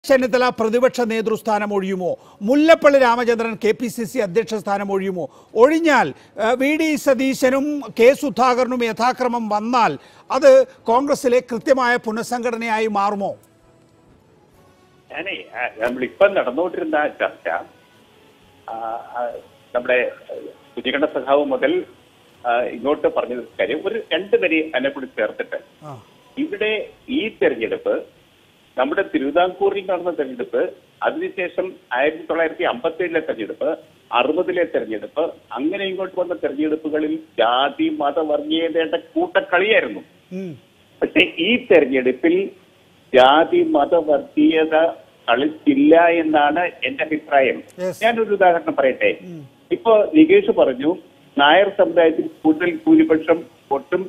ചെന്നിത്തല പ്രതിപക്ഷ നേതൃസ്ഥാനം ഒഴിയുമോ Mullappally Ramachandran K P C C അധ്യക്ഷ സ്ഥാനം ഒഴിയുമോ ഒഴിഞ്ഞാൽ ഏഹ്, വി ഡി സതീശനും കെ സുധാകരനും യഥാക്രമം വന്നാൽ അത് കോൺഗ്രസിലെ കൃത്യമായ പുനഃസംഘടനയായി മാറുമോ ഞാനേ ആ, നമ്മളിപ്പം നടന്നുകൊണ്ടിരുന്ന ചർച്ച ആ, ആ, നമ്മുടെ കുഞ്ഞിക്കണ്ണ സഖാവ് മുതൽ ആ, ഇങ്ങോട്ട് പറഞ്ഞ കാര്യം ഒരു രണ്ട് വരി അതിനെ കൂടി ചേർത്തിട്ട് ആ. ഇവിടെ ഈ തെരഞ്ഞെടുപ്പ് നമ്മുടെ തിരുവിതാംകൂറിൽ നടന്ന തെരഞ്ഞെടുപ്പ് അതിനുശേഷം ആയിരത്തി തൊള്ളായിരത്തി അമ്പത്തി ഏഴിലെ തെരഞ്ഞെടുപ്പ് അറുപതിലെ തെരഞ്ഞെടുപ്പ് അങ്ങനെ ഇങ്ങോട്ട് വന്ന തെരഞ്ഞെടുപ്പുകളിൽ ജാതി മത വർഗീയതയുടെ കൂട്ടക്കളിയായിരുന്നു ഉം. പക്ഷെ ഈ തെരഞ്ഞെടുപ്പിൽ ജാതി മത വർഗീയത കളിച്ചില്ല എന്നാണ് എന്റെ അഭിപ്രായം Yes. ഞാനൊരു ഉദാഹരണം പറയട്ടെ ഇപ്പൊ നികേഷ് പറഞ്ഞു നായർ സമുദായത്തിൽ കൂടുതൽ ഭൂരിപക്ഷം വോട്ടും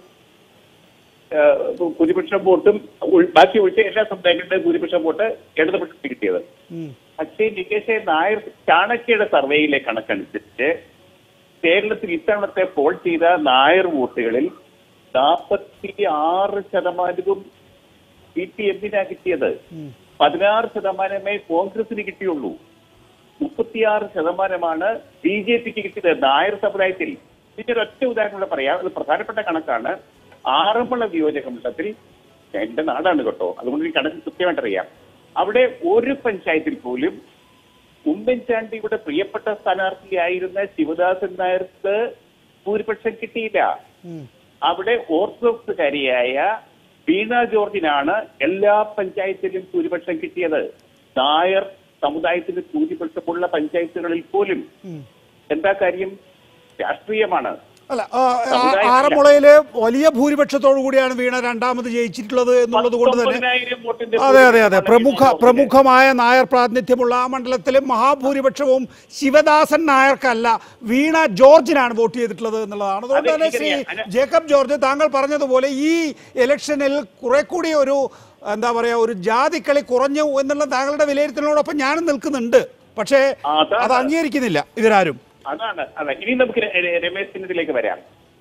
ഏഹ്, ഭൂരിപക്ഷം വോട്ടും ഉൾ- ബാക്കി ഒഴിച്ച എല്ലാ സമുദായങ്ങളുടെയും ഭൂരിപക്ഷം വോട്ട് ഇടതുപക്ഷത്തിന് കിട്ടിയത് ഉം. പക്ഷേ നികേഷ് നായർ ചാണക്യയുടെ സർവേയിലെ കണക്കനുസരിച്ച് കേരളത്തിൽ ഇത്തവണത്തെ പോൾ ചെയ്ത നായർ വോട്ടുകളിൽ നാൽപ്പത്തി ആറ് ശതമാനവും സി പി എമ്മിനാ കിട്ടിയത് പതിനാറ് ശതമാനമേ കോൺഗ്രസിന് കിട്ടിയുള്ളൂ മുപ്പത്തിയാറ് ശതമാനമാണ് ബി ജെ പിക്ക് കിട്ടിയത് നായർ സമുദായത്തിൽ ഇതിന്റെ ഒറ്റ ഉദാഹരണം കൂടെ പറയാം അത് പ്രധാനപ്പെട്ട കണക്കാണ് ആറന്മുള വിയോജക മണ്ഡലത്തിൽ എന്റെ നാടാണ് കേട്ടോ അതുകൊണ്ട് ഈ കണക്ക് കൃത്യമായിട്ട് അറിയാം അവിടെ ഒരു പഞ്ചായത്തിൽ പോലും ഉമ്മൻചാണ്ടിയുടെ പ്രിയപ്പെട്ട സ്ഥാനാർത്ഥിയായിരുന്ന ശിവദാസൻ നായർക്ക് ഭൂരിപക്ഷം കിട്ടിയില്ല ഉം. അവിടെ ഓർത്തഡോക്സുകാരിയായ വീണ ജോർജിനാണ് എല്ലാ പഞ്ചായത്തിലും ഭൂരിപക്ഷം കിട്ടിയത് നായർ സമുദായത്തിന് ഭൂരിപക്ഷമുള്ള പഞ്ചായത്തുകളിൽ പോലും ഉം. എന്താ കാര്യം രാഷ്ട്രീയമാണ് അല്ല ആ, ആ, സമുദായത്തില്ല. ആറന്മുളയില് വലിയ ഭൂരിപക്ഷത്തോടു കൂടിയാണ് വീണ രണ്ടാമത് ജയിച്ചിട്ടുള്ളത് എന്നുള്ളത് കൊണ്ട് തന്നെ 19,000 വോട്ടിന്റെ അതെ അതെ അതെ ഭൂരിപക്ഷമാണ് പ്രമുഖ വീണ ജോർജിന്. പ്രമുഖമായ നായർ പ്രാതിനിധ്യമുള്ള ആ മണ്ഡലത്തിലെ മഹാഭൂരിപക്ഷവും ശിവദാസൻ നായർക്കല്ല വീണ ജോർജിനാണ് വോട്ട് ചെയ്തിട്ടുള്ളത് എന്നുള്ളതാണ് അതുകൊണ്ട് അതെ, തന്നെ ശ്രീ എനിക്കറിയാം. അല്ല- ജേക്കബ് ജോർജ് താങ്കൾ പറഞ്ഞതുപോലെ ഈ ഇലക്ഷനിൽ കുറെ കൂടി ഒരു എന്താ പറയാ ഒരു ജാതിക്കളി കുറഞ്ഞു എന്നുള്ള താങ്കളുടെ വിലയിരുത്തലിനോടൊപ്പം ഞാനും നിൽക്കുന്നുണ്ട് പക്ഷേ അതാണ്. അത് അംഗീകരിക്കുന്നില്ല ഇവരാരും അതാണ് അതെ ഇനി നമുക്ക് ര- ര- രമേശ് ചെന്നിത്തലേക്ക് വരാം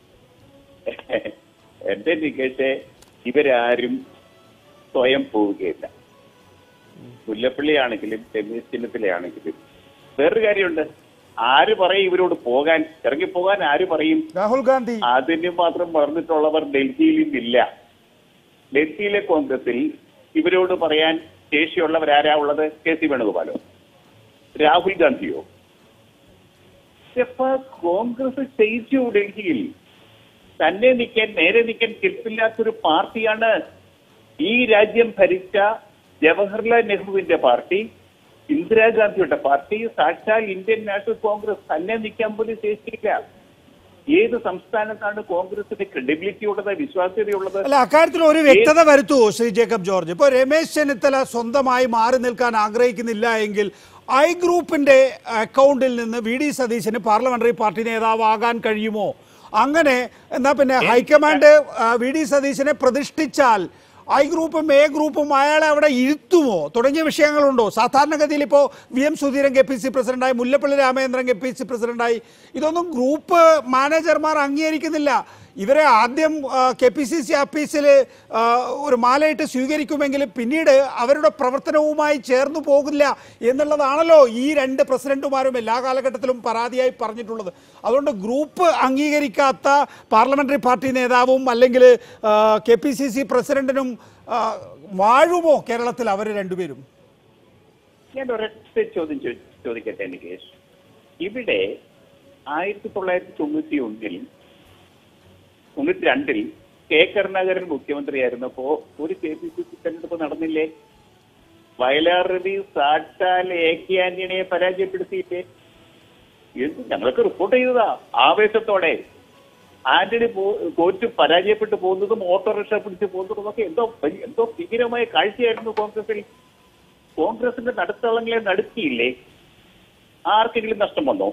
എന്റെ നികേഷ് ഇവരാരും സ്വയം പോവുകയില്ല മുല്ലപ്പള്ളി ആണെങ്കിലും രമേശ് ചെന്നിത്തലയാണെങ്കിലും വേറൊരു കാര്യമുണ്ട് ആര് പറയും ഇവരോട് പോകാൻ ഇറങ്ങി പോകാൻ ആര് പറയും രാഹുൽ ഗാന്ധി അതിന് മാത്രം പറഞ്ഞിട്ടുള്ളവർ ഡൽഹിയിലും ഇല്ല ഡൽഹിയിലെ കോൺഗ്രസിൽ ഇവരോട് പറയാൻ ശേഷിയുള്ളവരാരാ ഉള്ളത് കെ സി വേണുഗോപാലോ രാഹുൽ ഗാന്ധിയോ ഇപ്പൊ കോൺഗ്രസ് ജയിച്ചു ഡൽഹിയിൽ തന്നെ നിൽക്കാൻ നേരെ നിൽക്കാൻ കെൽപ്പില്ലാത്തൊരു പാർട്ടിയാണ് ഈ രാജ്യം ഭരിച്ച ജവഹർലാൽ നെഹ്റുവിന്റെ പാർട്ടി ഇന്ദിരാഗാന്ധിയുടെ പാർട്ടി സാക്ഷാൽ ഇന്ത്യൻ നാഷണൽ കോൺഗ്രസ് തന്നെ നിൽക്കാൻ പോലും ശേഷിയില്ല ഏത് സംസ്ഥാനത്താണ് കോൺഗ്രസിന് ക്രെഡിബിലിറ്റി ഉള്ളത് വിശ്വാസ്യതയുള്ളത് അല്ല അക്കാര്യത്തിൽ ഒരു വ്യക്തത വരുത്തുവോ ശ്രീ ജേക്കബ് ജോർജ് ഇപ്പോൾ രമേശ് ചെന്നിത്തല സ്വന്തമായി മാറി നിൽക്കാൻ ആഗ്രഹിക്കുന്നില്ല എങ്കിൽ ഐ ഗ്രൂപ്പിന്റെ അക്കൗണ്ടിൽ നിന്ന് വി ഡി സതീശന് പാർലമെന്ററി പാർട്ടി നേതാവാകാൻ കഴിയുമോ അങ്ങനെ എന്നാ പിന്നെ ഹൈക്കമാൻഡ് ആ, വി ഡി സതീശനെ പ്രതിഷ്ഠിച്ചാൽ ഐ ഗ്രൂപ്പും എ ഗ്രൂപ്പും അയാളെ അവിടെ ഇരുത്തുമോ തുടങ്ങിയ വിഷയങ്ങളുണ്ടോ സാധാരണഗതിയിൽ ഇപ്പോൾ V M Sudheeran K P C പ്രസിഡന്റായി Mullappally Ramachandran K P C പ്രസിഡന്റായി ഇതൊന്നും ഗ്രൂപ്പ് മാനേജർമാർ അംഗീകരിക്കുന്നില്ല ഇവരെ ആദ്യം കെ പി സി സി ഓഫീസിൽ ഒരു മാലയിട്ട് സ്വീകരിക്കുമെങ്കിലും പിന്നീട് അവരുടെ പ്രവർത്തനവുമായി ചേർന്നു പോകില്ല എന്നുള്ളതാണല്ലോ ഈ രണ്ട് പ്രസിഡന്റുമാരും എല്ലാ കാലഘട്ടത്തിലും പരാതിയായി പറഞ്ഞിട്ടുള്ളത് അതുകൊണ്ട് ഗ്രൂപ്പ് അംഗീകരിക്കാത്ത പാർലമെന്ററി പാർട്ടി നേതാവും അല്ലെങ്കിൽ കെ പി സി സി പ്രസിഡന്റിനും ആ, വാഴുമോ കേരളത്തിൽ അവർ രണ്ടുപേരും ഞാൻ ഒരൊറ്റ ചോദ്യം ചോ- ചോദിക്കട്ടെ നികേഷ് ഇവിടെ ആയിരത്തി തൊള്ളായിരത്തി തൊണ്ണൂറ്റി ഒന്നിൽ തൊണ്ണൂറ്റി രണ്ടിൽ കെ കരുണാകരൻ മുഖ്യമന്ത്രിയായിരുന്നപ്പോ ഒരു കെ പി സി സി തെരഞ്ഞെടുപ്പ് നടന്നില്ലേ വയലാർ രവി സാക്ഷാൽ എ കെ ആന്റണിയെ പരാജയപ്പെടുത്തിയില്ലേ എന്ത് ഞങ്ങൾക്ക് റിപ്പോർട്ട് ചെയ്തതാ ആവേശത്തോടെ ആന്റണി പോ- തോറ്റ് പരാജയപ്പെട്ടു പോകുന്നതും ഓട്ടോറിക്ഷ പിടിച്ച് പോകുന്നതും ഒക്കെ എന്തോ വലിയ- എന്തോ ഭീകരമായ കാഴ്ചയായിരുന്നു കോൺഗ്രസിൽ കോൺഗ്രസിന്റെ നടുത്തളങ്ങളെ നടുക്കിയില്ലേ ആർക്കെങ്കിലും നഷ്ടം വന്നോ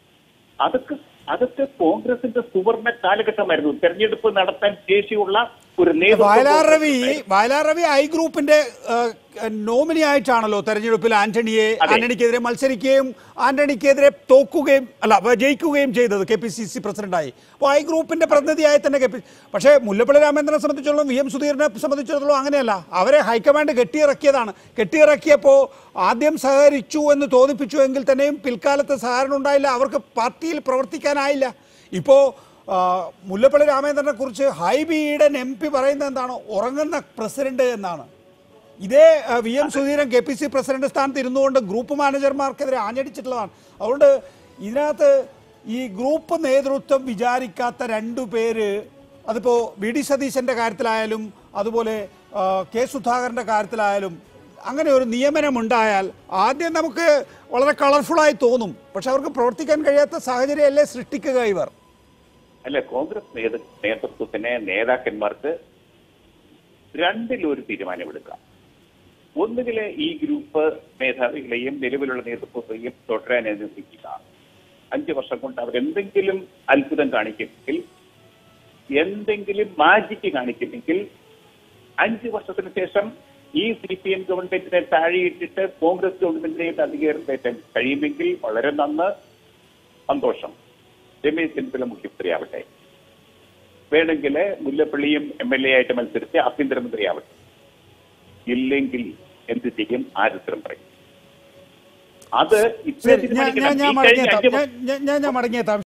അതൊക്കെ അതൊക്കെ കോൺഗ്രസിന്റെ സുവർണ കാലഘട്ടമായിരുന്നു തെരഞ്ഞെടുപ്പ് നടത്താൻ ശേഷിയുള്ള ഒരു നേതൃത്വ വയലാർ രവി ബോധം വയലാർ രവി ഐ ഗ്രൂപ്പിന്റെ നോമിനി ആയിട്ടാണല്ലോ തെരഞ്ഞെടുപ്പിൽ ആന്റണിയെ അതെ. ആന്റണിക്കെതിരെ മത്സരിക്കുകയും ആന്റണിക്കെതിരെ തോക്കുകയും അല്ല വ- ജയിക്കുകയും ചെയ്തത് കെ പി സി സി പ്രസിഡന്റായി അപ്പോൾ ഐ ഗ്രൂപ്പിന്റെ പ്രതിനിധിയായി തന്നെ കെ പി പക്ഷേ മുല്ലപ്പള്ളി രാമേന്ദ്രനെ സംബന്ധിച്ചിടത്തോളം വി എം സുധീറിനെ സംബന്ധിച്ചിടത്തോളം അങ്ങനെയല്ല അവരെ ഹൈക്കമാൻഡ് കെട്ടിയിറക്കിയതാണ് കെട്ടിയിറക്കിയപ്പോൾ ആദ്യം സഹകരിച്ചു എന്ന് തോന്നിപ്പിച്ചു എങ്കിൽ തന്നെയും പിൽക്കാലത്ത് സഹകരണം ഉണ്ടായില്ല അവർക്ക് പാർട്ടിയിൽ പ്രവർത്തിക്കാനായില്ല ഇപ്പോൾ ആ, മുല്ലപ്പള്ളി രാമേന്ദ്രനെ കുറിച്ച് ഹൈബി ഈഡൻ എം പി പറയുന്നത് എന്താണ് ഉറങ്ങുന്ന പ്രസിഡന്റ് എന്നാണ് ഇതേ ആ, V M Sudheeran K P C president സ്ഥാനത്ത് ഇരുന്നുകൊണ്ട് ഗ്രൂപ്പ് മാനേജർമാർക്കെതിരെ ആഞ്ഞടിച്ചിട്ടുള്ളതാണ് അതുകൊണ്ട് ഇതിനകത്ത് ഈ ഗ്രൂപ്പ് നേതൃത്വം വിചാരിക്കാത്ത രണ്ടു പേര് അതിപ്പോൾ വി ഡി സതീശന്റെ കാര്യത്തിലായാലും അതുപോലെ ആ, കെ സുധാകരന്റെ കാര്യത്തിലായാലും അങ്ങനെ ഒരു നിയമനം ഉണ്ടായാൽ ആദ്യം നമുക്ക് വളരെ കളർഫുള്ളായി തോന്നും പക്ഷെ അവർക്ക് പ്രവർത്തിക്കാൻ കഴിയാത്ത സാഹചര്യമല്ലേ സൃഷ്ടിക്കുക ഇവർ അല്ല കോൺഗ്രസ് നേതൃ- നേതൃത്വത്തിന് നേതാക്കന്മാർക്ക് രണ്ടിലൊരു തീരുമാനമെടുക്കാം ഒന്നുകിൽ ഈ ഗ്രൂപ്പ് മേധാവികളെയും നിലവിലുള്ള നേതൃത്വത്തെയും തുടരാൻ അനുവദിക്കുക അഞ്ചു വർഷം കൊണ്ട് അവരെന്തെങ്കിലും അത്ഭുതം കാണിക്കുമെങ്കിൽ എന്തെങ്കിലും മാജിക്ക് കാണിക്കുമെങ്കിൽ അഞ്ചു വർഷത്തിന് ശേഷം ഈ സി പി എം ഗവൺമെന്റിനെ താഴെയിട്ടിട്ട് കോൺഗ്രസ് ഗവൺമെന്റിനെ അധികാരം കയറ്റാൻ കഴിയുമെങ്കിൽ വളരെ നന്ന് സന്തോഷം രമേശ് ചെന്നിത്തല മുഖ്യമന്ത്രിയാവട്ടെ വേണമെങ്കിൽ മുല്ലപ്പള്ളിയും എം എൽ എ ആയിട്ട് മത്സരിച്ച് ആഭ്യന്തരമന്ത്രിയാവട്ടെ ഇല്ലെങ്കിൽ എന്ത് ചെയ്യും ആരുത്തരം പറയും അത് ഇത്രയും ശരി ഞാൻ ഞാൻ ഞാൻ തീരുമാനിക്കണം. ഈ കഴിഞ്ഞ മടങ്ങിയെത്താം അഞ്ച് ഞാൻ- ഞാൻ ഞാൻ മടങ്ങിയെത്താം